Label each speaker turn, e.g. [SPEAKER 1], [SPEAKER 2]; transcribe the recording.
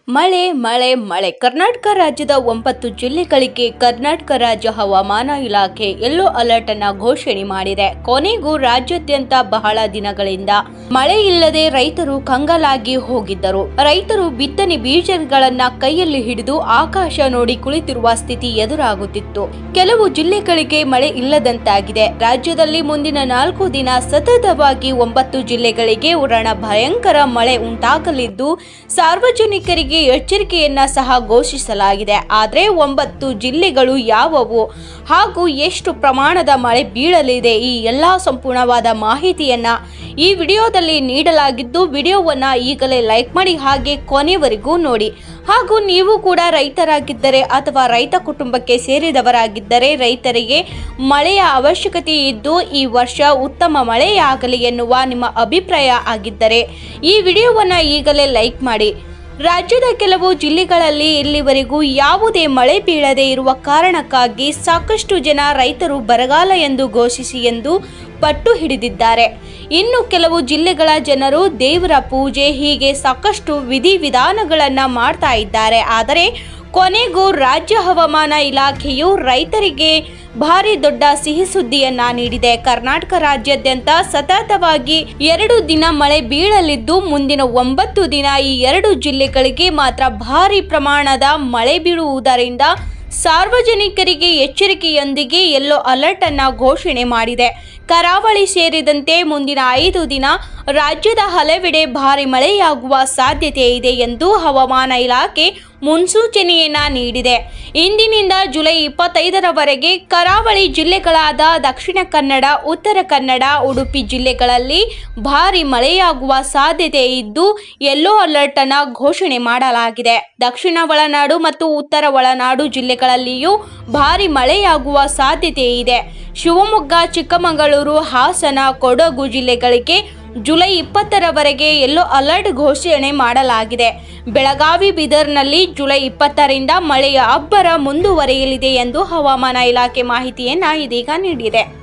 [SPEAKER 1] ಮಳೆ ಮಳೆ ಮಳೆ ಕರ್ನಾಟಕ ರಾಜ್ಯದ ಒಂಬತ್ತು ಜಿಲ್ಲೆಗಳಿಗೆ ಕರ್ನಾಟಕ ರಾಜ್ಯ ಹವಾಮಾನ ಇಲಾಖೆ ಯೆಲ್ಲೋ ಅಲರ್ಟ್ ಅನ್ನ ಘೋಷಣೆ ಮಾಡಿದೆ ಕೊನೆಗೂ ರಾಜ್ಯಾದ್ಯಂತ ಬಹಳ ದಿನಗಳಿಂದ ಮಳೆ ಇಲ್ಲದೆ ರೈತರು ಕಂಗಾಲಾಗಿ ಹೋಗಿದ್ದರು ರೈತರು ಬಿತ್ತನೆ ಬೀಜಗಳನ್ನ ಕೈಯಲ್ಲಿ ಹಿಡಿದು ಆಕಾಶ ನೋಡಿ ಕುಳಿತಿರುವ ಸ್ಥಿತಿ ಎದುರಾಗುತ್ತಿತ್ತು ಕೆಲವು ಜಿಲ್ಲೆಗಳಿಗೆ ಮಳೆ ಇಲ್ಲದಂತಾಗಿದೆ ರಾಜ್ಯದಲ್ಲಿ ಮುಂದಿನ ನಾಲ್ಕು ದಿನ ಸತತವಾಗಿ ಒಂಬತ್ತು ಜಿಲ್ಲೆಗಳಿಗೆ ಉರಣ ಭಯಂಕರ ಮಳೆ ಉಂಟಾಗಲಿದ್ದು ಸಾರ್ವಜನಿಕರಿಗೆ ಎಚ್ಚರಿಕೆಯನ್ನ ಸಹ ಘೋಷಿಸಲಾಗಿದೆ ಆದರೆ ಒಂಬತ್ತು ಜಿಲ್ಲೆಗಳು ಯಾವುವು ಹಾಗೂ ಎಷ್ಟು ಪ್ರಮಾಣದ ಮಳೆ ಬೀಳಲಿದೆ ಈ ಎಲ್ಲಾ ಸಂಪೂರ್ಣವಾದ ಮಾಹಿತಿಯನ್ನ ಈ ವಿಡಿಯೋದಲ್ಲಿ ನೀಡಲಾಗಿದ್ದು ವಿಡಿಯೋವನ್ನ ಈಗಲೇ ಲೈಕ್ ಮಾಡಿ ಹಾಗೆ ಕೊನೆವರೆಗೂ ನೋಡಿ ಹಾಗೂ ನೀವು ಕೂಡ ರೈತರಾಗಿದ್ದರೆ ಅಥವಾ ರೈತ ಕುಟುಂಬಕ್ಕೆ ಸೇರಿದವರಾಗಿದ್ದರೆ ರೈತರಿಗೆ ಮಳೆಯ ಅವಶ್ಯಕತೆ ಇದ್ದು ಈ ವರ್ಷ ಉತ್ತಮ ಮಳೆಯಾಗಲಿ ಎನ್ನುವ ನಿಮ್ಮ ಅಭಿಪ್ರಾಯ ಆಗಿದ್ದರೆ ಈ ವಿಡಿಯೋವನ್ನ ಈಗಲೇ ಲೈಕ್ ಮಾಡಿ ರಾಜ್ಯದ ಕೆಲವು ಜಿಲ್ಲೆಗಳಲ್ಲಿ ಇಲ್ಲಿವರೆಗೂ ಯಾವುದೇ ಮಳೆ ಬೀಳದೆ ಇರುವ ಕಾರಣಕ್ಕಾಗಿ ಸಾಕಷ್ಟು ಜನ ರೈತರು ಬರಗಾಲ ಎಂದು ಘೋಷಿಸಿ ಎಂದು ಪಟ್ಟು ಹಿಡಿದಿದ್ದಾರೆ ಇನ್ನು ಕೆಲವು ಜಿಲ್ಲೆಗಳ ಜನರು ದೇವರ ಪೂಜೆ ಹೀಗೆ ಸಾಕಷ್ಟು ವಿಧಿವಿಧಾನಗಳನ್ನ ಮಾಡ್ತಾ ಇದ್ದಾರೆ ಆದರೆ ಕೊನೆಗೂ ರಾಜ್ಯ ಹವಾಮಾನ ಇಲಾಖೆಯು ರೈತರಿಗೆ ಭಾರಿ ದೊಡ್ಡ ಸಿಹಿ ಸುದ್ದಿಯನ್ನ ನೀಡಿದೆ ಕರ್ನಾಟಕ ರಾಜ್ಯಾದ್ಯಂತ ಸತತವಾಗಿ ಎರಡು ದಿನ ಮಳೆ ಬೀಳಲಿದ್ದು ಮುಂದಿನ ಒಂಬತ್ತು ದಿನ ಈ ಎರಡು ಜಿಲ್ಲೆಗಳಿಗೆ ಮಾತ್ರ ಭಾರಿ ಪ್ರಮಾಣದ ಮಳೆ ಬೀಳುವುದರಿಂದ ಸಾರ್ವಜನಿಕರಿಗೆ ಎಚ್ಚರಿಕೆಯೊಂದಿಗೆ ಯೆಲ್ಲೋ ಅಲರ್ಟ್ ಅನ್ನ ಘೋಷಣೆ ಮಾಡಿದೆ ಕರಾವಳಿ ಸೇರಿದಂತೆ ಮುಂದಿನ ಐದು ದಿನ ರಾಜ್ಯದ ಹಲವೆಡೆ ಭಾರಿ ಮಳೆಯಾಗುವ ಸಾಧ್ಯತೆ ಇದೆ ಎಂದು ಹವಾಮಾನ ಇಲಾಖೆ ಮುನ್ಸೂಚನೆಯನ್ನ ನೀಡಿದೆ ಇಂದಿನಿಂದ ಜುಲೈ ಇಪ್ಪತ್ತೈದರವರೆಗೆ ಕರಾವಳಿ ಜಿಲ್ಲೆಗಳಾದ ದಕ್ಷಿಣ ಕನ್ನಡ ಉತ್ತರ ಕನ್ನಡ ಉಡುಪಿ ಜಿಲ್ಲೆಗಳಲ್ಲಿ ಭಾರಿ ಮಳೆಯಾಗುವ ಸಾಧ್ಯತೆ ಇದ್ದು ಯೆಲ್ಲೋ ಅಲರ್ಟ್ ಅನ್ನ ಘೋಷಣೆ ಮಾಡಲಾಗಿದೆ ದಕ್ಷಿಣ ಒಳನಾಡು ಮತ್ತು ಉತ್ತರ ಒಳನಾಡು ಜಿಲ್ಲೆಗಳಲ್ಲಿಯೂ ಭಾರಿ ಮಳೆಯಾಗುವ ಸಾಧ್ಯತೆ ಇದೆ ಶಿವಮೊಗ್ಗ ಚಿಕ್ಕಮಗಳೂರು ಹಾಸನ ಕೊಡಗು ಜಿಲ್ಲೆಗಳಿಗೆ ಜುಲೈ ಇಪ್ಪತ್ತರವರೆಗೆ ಯೆಲ್ಲೋ ಅಲರ್ಟ್ ಘೋಷಣೆ ಮಾಡಲಾಗಿದೆ ಬೆಳಗಾವಿ ಬೀದರ್ನಲ್ಲಿ ಜುಲೈ ಇಪ್ಪತ್ತರಿಂದ ಮಳೆಯ ಅಬ್ಬರ ಮುಂದುವರಿಯಲಿದೆ ಎಂದು ಹವಾಮಾನ ಇಲಾಖೆ ಮಾಹಿತಿಯನ್ನ ಇದೀಗ ನೀಡಿದೆ